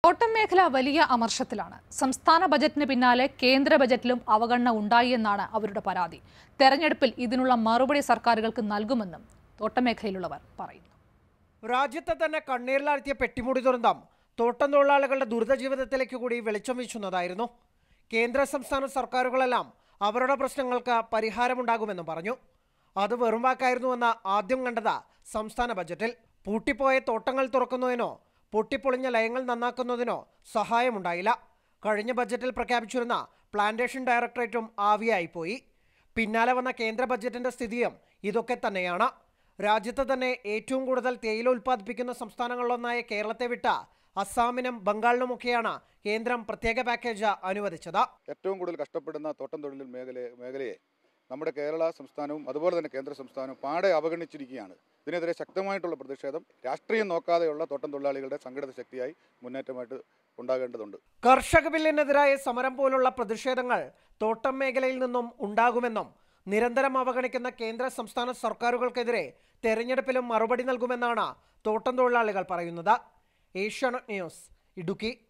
തോട്ടം മേഖല വലിയ അമർഷത്തിലാണ് സംസ്ഥാന ബജറ്റിന് പിന്നാലെ കേന്ദ്ര ബജറ്റിലും അവഗണന ഉണ്ടായി എന്നാണ് അവരുടെ പരാതി തെരഞ്ഞെടുപ്പിൽ ഇതിനുള്ള മറുപടി സർക്കാരുകൾക്ക് നൽകുമെന്നും തോട്ടം മേഖലയിലുള്ളവർ പറയുന്നു രാജ്യത്തെ തന്നെ കണ്ണീരിലാഴ്ത്തിയ പെട്ടിമുടി ദുരന്തം തോട്ടം തൊഴിലാളികളുടെ ദുരിത ജീവിതത്തിലേക്ക് കൂടി വെളിച്ചം വീശുന്നതായിരുന്നു കേന്ദ്ര സംസ്ഥാന സർക്കാരുകളെല്ലാം അവരുടെ പ്രശ്നങ്ങൾക്ക് പരിഹാരമുണ്ടാകുമെന്നും പറഞ്ഞു അത് വെറും വാക്കായിരുന്നുവെന്ന് ആദ്യം കണ്ടത് സംസ്ഥാന ബജറ്റിൽ പൂട്ടിപ്പോയ തോട്ടങ്ങൾ തുറക്കുന്നതിനോ പൊട്ടിപ്പൊളിഞ്ഞ ലയങ്ങൾ നന്നാക്കുന്നതിനോ സഹായമുണ്ടായില്ല കഴിഞ്ഞ ബജറ്റിൽ പ്രഖ്യാപിച്ചിരുന്ന പ്ലാന്റേഷൻ ഡയറക്ടറേറ്റും ആവിയായിപ്പോയി പിന്നാലെ വന്ന കേന്ദ്ര ബജറ്റിന്റെ സ്ഥിതിയും ഇതൊക്കെ തന്നെയാണ് രാജ്യത്ത് തന്നെ ഏറ്റവും കൂടുതൽ തേയില ഉൽപ്പാദിപ്പിക്കുന്ന സംസ്ഥാനങ്ങളിലൊന്നായ കേരളത്തെ വിട്ട അസ്സാമിനും ബംഗാളിനുമൊക്കെയാണ് കേന്ദ്രം പ്രത്യേക പാക്കേജ് അനുവദിച്ചത് ഏറ്റവും കൂടുതൽ കഷ്ടപ്പെടുന്ന തോട്ടം തൊഴിൽ മേഖല മേഖലയെ നമ്മുടെ കേരള സംസ്ഥാനവും അതുപോലെ തന്നെ കേന്ദ്ര സംസ്ഥാനവും പാടെ അവഗണിച്ചിരിക്കുകയാണ് ഇതിനെതിരെ ശക്തമായിട്ടുള്ള പ്രതിഷേധം രാഷ്ട്രീയം നോക്കാതെയുള്ള തോട്ടം തൊഴിലാളികളുടെ സംഘടിത ശക്തിയായി മുന്നേറ്റമായിട്ട് ഉണ്ടാകേണ്ടതുണ്ട് കർഷക ബില്ലിനെതിരായ സമരം പോലുള്ള പ്രതിഷേധങ്ങൾ തോട്ടം മേഖലയിൽ നിന്നും ഉണ്ടാകുമെന്നും നിരന്തരം അവഗണിക്കുന്ന കേന്ദ്ര സംസ്ഥാന സർക്കാരുകൾക്കെതിരെ തെരഞ്ഞെടുപ്പിലും മറുപടി നൽകുമെന്നാണ് തോട്ടം തൊഴിലാളികൾ പറയുന്നത് ഏഷ്യാനെറ്റ് ന്യൂസ് ഇടുക്കി